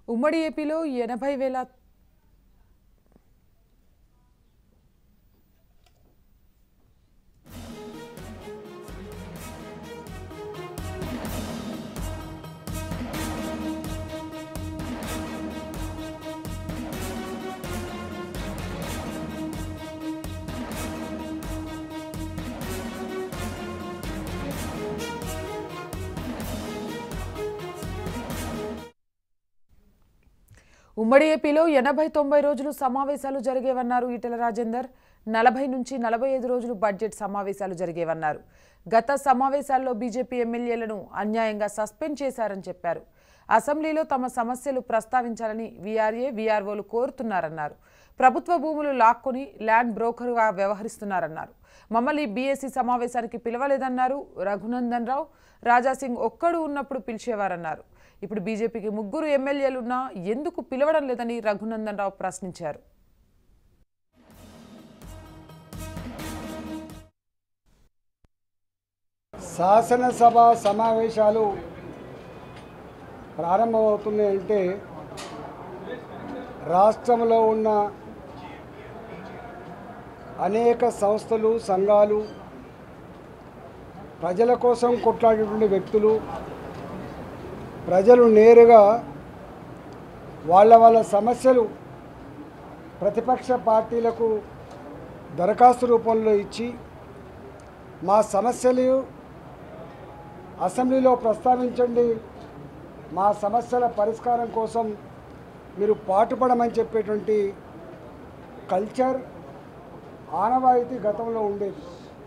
ఉమ్మడి ఏపీలో ఎనభై వేల ఉమ్మడి ఏపీలో ఎనభై తొంభై రోజులు సమావేశాలు జరిగేవన్నారు ఈటెల రాజేందర్ నలభై నుంచి నలభై ఐదు రోజులు బడ్జెట్ సమావేశాలు జరిగేవన్నారు గత సమావేశాల్లో బీజేపీ ఎమ్మెల్యేలను అన్యాయంగా సస్పెండ్ చేశారని చెప్పారు అసెంబ్లీలో తమ సమస్యలు ప్రస్తావించాలని వీఆర్ఏ వీఆర్ఓలు కోరుతున్నారన్నారు ప్రభుత్వ భూములు లాక్కొని ల్యాండ్ బ్రోకర్గా వ్యవహరిస్తున్నారన్నారు మమ్మల్ని బీఎస్సీ సమావేశానికి పిలవలేదన్నారు రఘునందన్ రావు రాజాసింగ్ ఒక్కడు ఉన్నప్పుడు పిలిచేవారన్నారు ఇప్పుడు బీజేపీకి ముగ్గురు ఎమ్మెల్యేలున్నా ఎందుకు పిలవడం లేదని రఘునందన్ రావు ప్రశ్నించారు శాసనసభ సమావేశాలు ప్రారంభమవుతున్నాయంటే రాష్ట్రంలో ఉన్న అనేక సంస్థలు సంఘాలు ప్రజల కోసం కొట్లాడేటువంటి వ్యక్తులు ప్రజలు నేరుగా వాళ్ళ వాళ్ళ సమస్యలు ప్రతిపక్ష పార్టీలకు దరఖాస్తు రూపంలో ఇచ్చి మా సమస్యలు అసెంబ్లీలో ప్రస్తావించండి మా సమస్యల పరిష్కారం కోసం మీరు పాటుపడమని చెప్పేటువంటి కల్చర్ ఆనవాయితీ గతంలో ఉండేది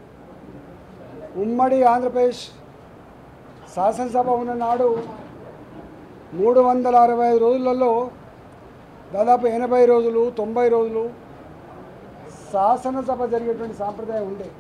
ఉమ్మడి ఆంధ్రప్రదేశ్ శాసనసభ ఉన్న నాడు మూడు వందల అరవై ఐదు రోజులలో దాదాపు ఎనభై రోజులు తొంభై రోజులు శాసనసభ జరిగేటువంటి సాంప్రదాయం ఉండేది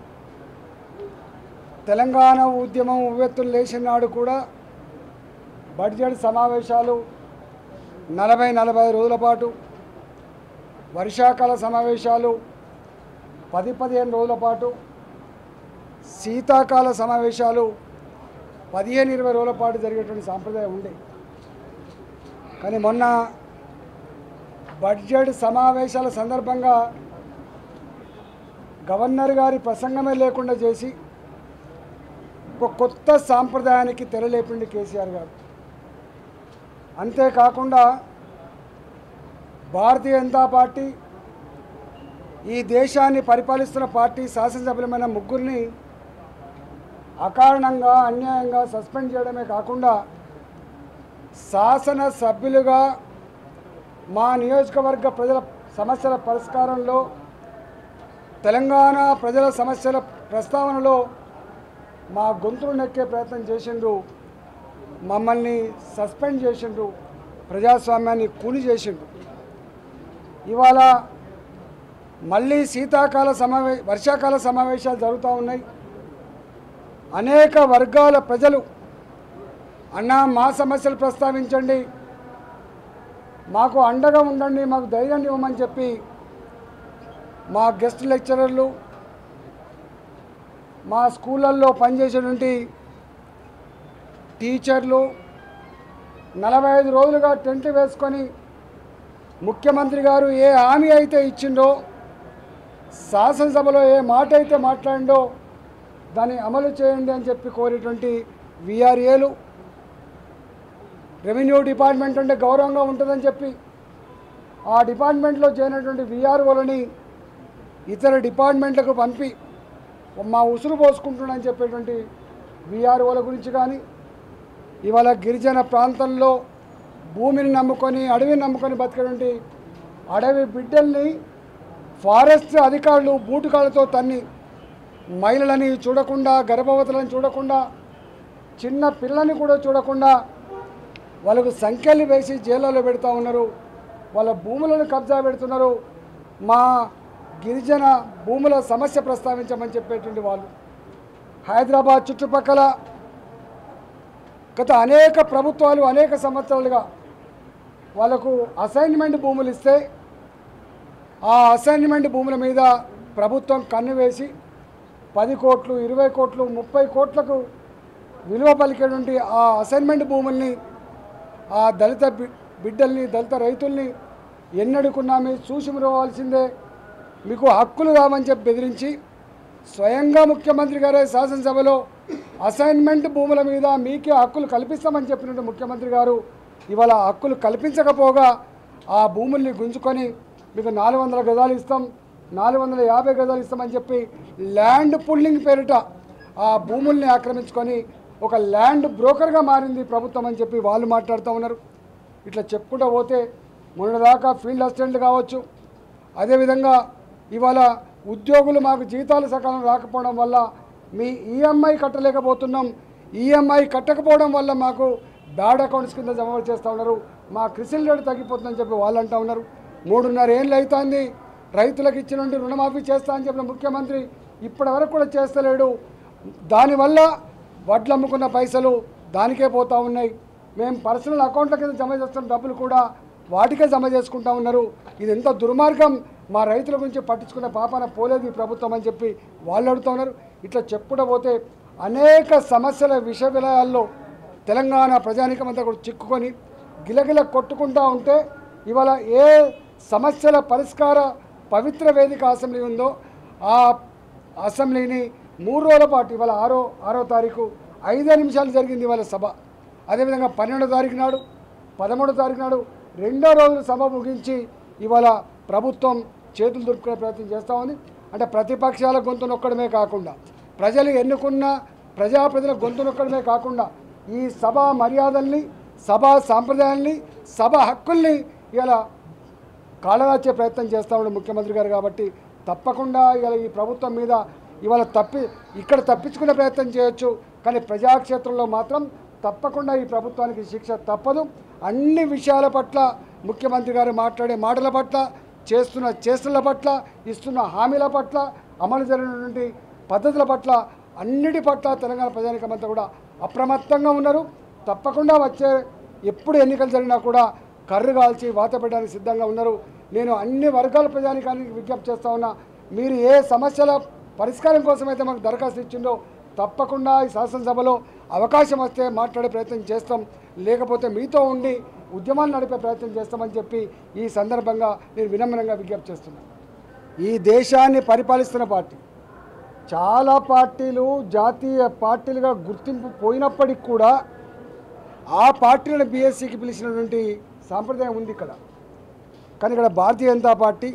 తెలంగాణ ఉద్యమం ఉవ్వెత్తులు లేచిన నాడు కూడా బడ్జెట్ సమావేశాలు నలభై నలభై రోజుల పాటు వర్షాకాల సమావేశాలు పది పదిహేను రోజుల పాటు శీతాకాల సమావేశాలు పదిహేను ఇరవై రోజుల పాటు జరిగేటువంటి సాంప్రదాయం ఉండే కానీ మొన్న బడ్జెట్ సమావేశాల సందర్భంగా గవర్నర్ గారి ప్రసంగమే లేకుండా చేసి ఒక కొత్త సాంప్రదాయానికి తెరలేపిండి కేసీఆర్ గారు అంతేకాకుండా భారతీయ జనతా పార్టీ ఈ దేశాన్ని పరిపాలిస్తున్న పార్టీ శాసనసభ్యులమైన ముగ్గురిని అకారణంగా అన్యాయంగా సస్పెండ్ చేయడమే కాకుండా శాసన సభ్యులుగా మా నియోజకవర్గ ప్రజల సమస్యల పరిష్కారంలో తెలంగాణ ప్రజల సమస్యల ప్రస్తావనలో మా గొంతులు నెక్కే ప్రయత్నం చేసిండ్రు మమ్మల్ని సస్పెండ్ చేసిండ్రు ప్రజాస్వామ్యాన్ని కూలి చేసిండ్రు ఇవాళ మళ్ళీ శీతాకాల సమావే వర్షాకాల సమావేశాలు జరుగుతూ ఉన్నాయి అనేక వర్గాల ప్రజలు అన్నా మా సమస్యలు ప్రస్తావించండి మాకు అండగా ఉండండి మాకు ధైర్యం ఇవ్వమని చెప్పి మా గెస్ట్ లెక్చరర్లు మా స్కూళ్ళల్లో పనిచేసేటువంటి టీచర్లు నలభై ఐదు రోజులుగా టెంట్ వేసుకొని ముఖ్యమంత్రి గారు ఏ హామీ అయితే ఇచ్చిండో శాసనసభలో ఏ మాట అయితే మాట్లాడిండో దాన్ని అమలు చేయండి అని చెప్పి కోరేటువంటి విఆర్ఏలు రెవెన్యూ డిపార్ట్మెంట్ అంటే గౌరవంగా ఉంటుందని చెప్పి ఆ డిపార్ట్మెంట్లో చేరినటువంటి విఆర్ఓలని ఇతర డిపార్ట్మెంట్లకు పంపి మా ఉసురు పోసుకుంటున్నానని చెప్పేటువంటి విఆర్ఓల గురించి కానీ ఇవాళ గిరిజన ప్రాంతంలో భూమిని నమ్ముకొని అడవిని నమ్ముకొని బతికేటువంటి అడవి బిడ్డల్ని ఫారెస్ట్ అధికారులు బూటుకాలతో తన్ని మహిళలని చూడకుండా గర్భవతులను చూడకుండా చిన్న పిల్లని కూడా చూడకుండా వాళ్ళకు సంఖ్యలు వేసి జైళ్ళలో పెడతా ఉన్నారు వాళ్ళ భూములను కబ్జా పెడుతున్నారు మా గిరిజన భూముల సమస్య ప్రస్తావించమని చెప్పేటువంటి వాళ్ళు హైదరాబాద్ చుట్టుపక్కల గత అనేక ప్రభుత్వాలు అనేక సంవత్సరాలుగా వాళ్ళకు అసైన్మెంట్ భూములు ఇస్తే ఆ అసైన్మెంట్ భూముల మీద ప్రభుత్వం కన్ను వేసి పది కోట్లు ఇరవై కోట్లు ముప్పై కోట్లకు విలువ పలికేటువంటి ఆ అసైన్మెంట్ భూముల్ని ఆ దళిత బి- బిడ్డల్ని దళిత రైతుల్ని ఎన్నడుకున్నామే చూసి మురవాల్సిందే మీకు హక్కులు కావని చెప్పి బెదిరించి స్వయంగా ముఖ్యమంత్రి గారే శాసనసభలో అసైన్మెంట్ భూముల మీద మీకే హక్కులు కల్పిస్తామని చెప్పినట్టు ముఖ్యమంత్రి గారు ఇవాళ హక్కులు కల్పించకపోగా ఆ భూముల్ని గుంజుకొని మీకు నాలుగు వందల గజాలు ఇస్తాం నాలుగు వందల యాభై గజాలు ఇస్తామని చెప్పి ల్యాండ్ పుల్లింగ్ పేరిట ఆ భూముల్ని ఆక్రమించుకొని ఒక ల్యాండ్ బ్రోకర్గా మారింది ప్రభుత్వం అని చెప్పి వాళ్ళు మాట్లాడుతూ ఉన్నారు ఇట్లా చెప్పుకుంటూ పోతే మొన్నదాకా ఫీల్డ్ అసిస్టెంట్లు కావచ్చు అదేవిధంగా ఇవాళ ఉద్యోగులు మాకు జీతాలు సకాలం రాకపోవడం వల్ల మీ ఈఎంఐ కట్టలేకపోతున్నాం ఈఎంఐ కట్టకపోవడం వల్ల మాకు బ్యాడ్ అకౌంట్స్ కింద జమ చేస్తూ ఉన్నారు మా క్రిసిల్ రేటు తగ్గిపోతుందని చెప్పి వాళ్ళు అంటూ ఉన్నారు మూడున్నర ఏళ్ళు అవుతుంది రైతులకు ఇచ్చిన రుణమాఫీ చేస్తా అని చెప్పిన ముఖ్యమంత్రి ఇప్పటి వరకు కూడా చేస్తలేడు దానివల్ల వడ్లు అమ్ముకున్న పైసలు దానికే పోతూ ఉన్నాయి మేము పర్సనల్ అకౌంట్ల కింద జమ చేస్తున్న డబ్బులు కూడా వాటికే జమ చేసుకుంటా ఉన్నారు ఇది ఎంత దుర్మార్గం మా రైతుల గురించి పట్టించుకున్న పాపాన పోలేదు ఈ ప్రభుత్వం అని చెప్పి వాళ్ళు అడుగుతూ ఉన్నారు ఇట్లా చెప్పుకుంటూ పోతే అనేక సమస్యల విష విలయాల్లో తెలంగాణ ప్రజానికం అంతా కూడా చిక్కుకొని గిలగిల కొట్టుకుంటా ఉంటే ఇవాళ ఏ సమస్యల పరిష్కార పవిత్ర వేదిక అసెంబ్లీ ఉందో ఆ అసెంబ్లీని మూడు రోజుల పాటు ఇవాళ ఆరో ఆరో తారీఖు ఐదే నిమిషాలు జరిగింది ఇవాళ సభ అదేవిధంగా పన్నెండో తారీఖు నాడు పదమూడో తారీఖు నాడు రెండో రోజుల సభ ముగించి ఇవాళ ప్రభుత్వం చేతులు దులుపుకునే ప్రయత్నం చేస్తూ ఉంది అంటే ప్రతిపక్షాల గొంతు నొక్కడమే కాకుండా ప్రజలు ఎన్నుకున్న ప్రజాప్రతినిధుల గొంతు నొక్కడమే కాకుండా ఈ సభ మర్యాదల్ని సభా సాంప్రదాయాల్ని సభ హక్కుల్ని ఇలా కాళరాచే ప్రయత్నం చేస్తూ ఉన్నాడు ముఖ్యమంత్రి గారు కాబట్టి తప్పకుండా ఇవాళ ఈ ప్రభుత్వం మీద ఇవాళ తప్పి ఇక్కడ తప్పించుకునే ప్రయత్నం చేయొచ్చు కానీ ప్రజాక్షేత్రంలో మాత్రం తప్పకుండా ఈ ప్రభుత్వానికి శిక్ష తప్పదు అన్ని విషయాల పట్ల ముఖ్యమంత్రి గారు మాట్లాడే మాటల పట్ల చేస్తున్న చేష్టల పట్ల ఇస్తున్న హామీల పట్ల అమలు జరిగినటువంటి పద్ధతుల పట్ల అన్నిటి పట్ల తెలంగాణ ప్రజానికమంతా కూడా అప్రమత్తంగా ఉన్నారు తప్పకుండా వచ్చే ఎప్పుడు ఎన్నికలు జరిగినా కూడా కర్రు కాల్చి వాత పెట్టడానికి సిద్ధంగా ఉన్నారు నేను అన్ని వర్గాల ప్రజానికానికి విజ్ఞప్తి చేస్తా ఉన్నా మీరు ఏ సమస్యల పరిష్కారం కోసం అయితే మాకు దరఖాస్తు ఇచ్చిందో తప్పకుండా ఈ శాసనసభలో అవకాశం వస్తే మాట్లాడే ప్రయత్నం చేస్తాం లేకపోతే మీతో ఉండి ఉద్యమాన్ని నడిపే ప్రయత్నం చేస్తామని చెప్పి ఈ సందర్భంగా నేను వినమ్రంగా విజ్ఞప్తి చేస్తున్నాను ఈ దేశాన్ని పరిపాలిస్తున్న పార్టీ చాలా పార్టీలు జాతీయ పార్టీలుగా గుర్తింపు పోయినప్పటికి కూడా ఆ పార్టీలను బీఎస్సీకి పిలిచినటువంటి సాంప్రదాయం ఉంది ఇక్కడ కానీ ఇక్కడ భారతీయ జనతా పార్టీ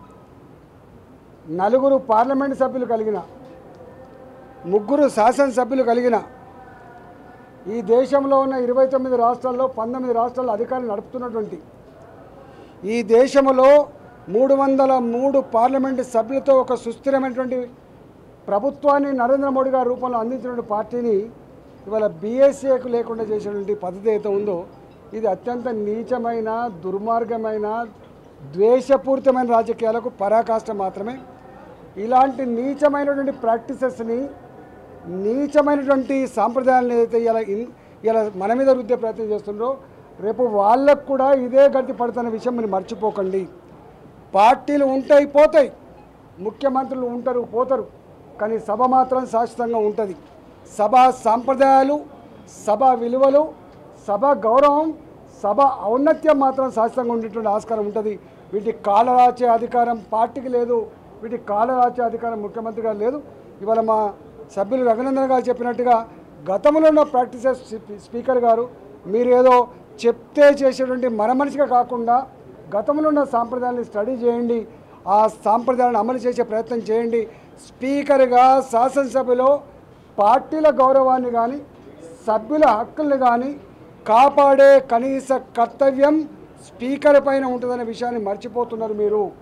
నలుగురు పార్లమెంట్ సభ్యులు కలిగిన ముగ్గురు శాసనసభ్యులు కలిగిన ఈ దేశంలో ఉన్న ఇరవై తొమ్మిది రాష్ట్రాల్లో పంతొమ్మిది రాష్ట్రాల్లో అధికారం నడుపుతున్నటువంటి ఈ దేశంలో మూడు వందల మూడు పార్లమెంటు సభ్యులతో ఒక సుస్థిరమైనటువంటి ప్రభుత్వాన్ని నరేంద్ర మోడీ గారి రూపంలో అందించినటువంటి పార్టీని ఇవాళ బీఎస్ఏకు లేకుండా చేసినటువంటి పద్ధతి అయితే ఉందో ఇది అత్యంత నీచమైన దుర్మార్గమైన ద్వేషపూరితమైన రాజకీయాలకు పరాకాష్ట మాత్రమే ఇలాంటి నీచమైనటువంటి ప్రాక్టీసెస్ని నీచమైనటువంటి సాంప్రదాయాలను ఏదైతే ఇలా ఇన్- ఇలా మన మీద రుద్దే ప్రయత్నం చేస్తున్నారో రేపు వాళ్ళకు కూడా ఇదే గతి పడుతున్న విషయం మీరు మర్చిపోకండి పార్టీలు ఉంటాయి పోతాయి ముఖ్యమంత్రులు ఉంటారు పోతారు కానీ సభ మాత్రం శాశ్వతంగా ఉంటుంది సభ సాంప్రదాయాలు సభ విలువలు సభ గౌరవం సభ ఔన్నత్యం మాత్రం శాశ్వతంగా ఉండేటువంటి ఆస్కారం ఉంటుంది వీటి కాలరాచే అధికారం పార్టీకి లేదు వీటి కాలరాచే అధికారం ముఖ్యమంత్రి గారు లేదు ఇవాళ మా సభ్యులు రఘునందన్ గారు చెప్పినట్టుగా గతంలో ఉన్న ప్రాక్టీసెస్ స్పీకర్ గారు మీరు ఏదో చెప్తే చేసేటువంటి మన మనిషిగా కాకుండా గతంలో ఉన్న సాంప్రదాయాన్ని స్టడీ చేయండి ఆ సాంప్రదాయాలను అమలు చేసే ప్రయత్నం చేయండి స్పీకర్గా శాసనసభలో పార్టీల గౌరవాన్ని కానీ సభ్యుల హక్కుల్ని కానీ కాపాడే కనీస కర్తవ్యం స్పీకర్ పైన ఉంటుందనే విషయాన్ని మర్చిపోతున్నారు మీరు